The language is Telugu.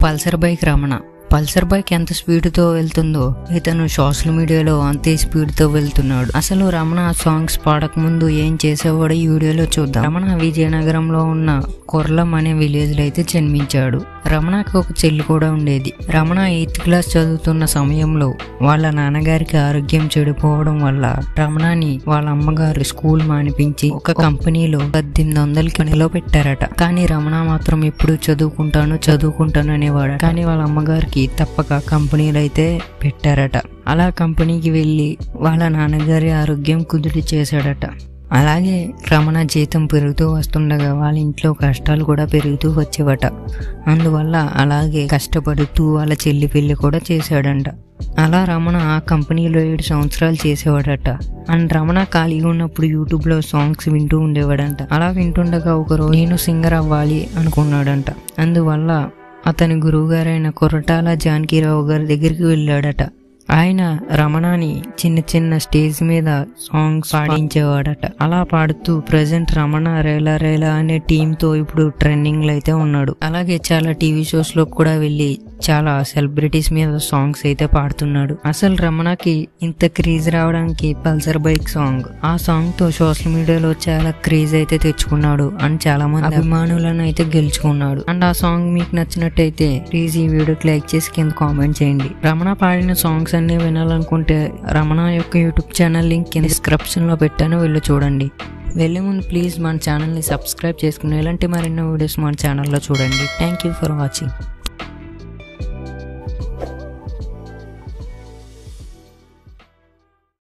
Pulsar bike Ramana Pulsar bike ఎంత స్పీడ్తో వెళ్తుందో ఇతను సోషల్ మీడియాలో అంతే స్పీడ్తో వెళ్తున్నాడు అసలు రమణ సాంగ్స్ పాడక ముందు ఏం చేసేవాడో ఈ వీడియోలో చూద్దాం రమణ విజయనగరంలో ఉన్న కొర్లం అనే విలేజ్ లో అయితే జన్మించాడు రమణకి ఒక చెల్లి కూడా ఉండేది రమణ ఎయిత్ క్లాస్ చదువుతున్న సమయంలో వాళ్ళ నాన్నగారికి ఆరోగ్యం చెడిపోవడం వల్ల రమణని వాళ్ళ అమ్మగారు స్కూల్ మానిపించి ఒక కంపెనీలో పద్దెనిమిది వందలకి పనిలో పెట్టారట కానీ రమణ మాత్రం ఎప్పుడు చదువుకుంటాను చదువుకుంటాను అనేవాడు కానీ వాళ్ళ అమ్మగారికి తప్పక కంపెనీలు అయితే పెట్టారట అలా కంపెనీకి వెళ్ళి వాళ్ళ నాన్నగారి ఆరోగ్యం కుదుటి చేశాడట అలాగే రమణ జీతం పెరుగుతూ వస్తుండగా వాళ్ళ ఇంట్లో కష్టాలు కూడా పెరుగుతూ వచ్చేవట అందువల్ల అలాగే కష్టపడుతూ వాళ్ళ చెల్లి పెళ్లి కూడా చేశాడంట అలా రమణ ఆ కంపెనీలో ఏడు సంవత్సరాలు చేసేవాడట అండ్ రమణ ఖాళీగా ఉన్నప్పుడు యూట్యూబ్లో సాంగ్స్ వింటూ ఉండేవాడంట అలా వింటుండగా ఒకరోజు నేను సింగర్ అవ్వాలి అనుకున్నాడంట అందువల్ల అతని గురువుగారైన కొరటాల జానకీరావు గారి దగ్గరికి వెళ్ళాడట ఆయన రమణని చిన్న చిన్న స్టేజ్ మీద సాంగ్స్ పాడించేవాడట అలా పాడుతూ ప్రజెంట్ రమణ రేలా రేలా అనే టీమ్ తో ఇప్పుడు ట్రెండింగ్ లో అయితే ఉన్నాడు అలాగే చాలా టీవీ షోస్ లో కూడా వెళ్ళి చాలా సెలబ్రిటీస్ మీద సాంగ్స్ అయితే పాడుతున్నాడు అసలు రమణకి ఇంత క్రేజ్ రావడానికి పల్సర్ బైక్ సాంగ్ ఆ సాంగ్ తో సోషల్ మీడియాలో చాలా క్రేజ్ అయితే తెచ్చుకున్నాడు అండ్ చాలా మంది అభిమానులను అయితే గెలుచుకున్నాడు అండ్ ఆ సాంగ్ మీకు నచ్చినట్టయితే ప్లీజ్ ఈ వీడియోకి లైక్ చేసి కింద కామెంట్ చేయండి రమణ పాడిన సాంగ్స్ అన్ని వినాలనుకుంటే రమణ యొక్క యూట్యూబ్ ఛానల్ లింక్ కింద డిస్క్రిప్షన్ లో పెట్టాను వెళ్ళి చూడండి వెళ్ళే ముందు ప్లీజ్ మన ఛానల్ని సబ్స్క్రైబ్ చేసుకుని ఇలాంటి మరిన్నో వీడియోస్ మన ఛానల్లో చూడండి థ్యాంక్ యూ ఫర్ వాచింగ్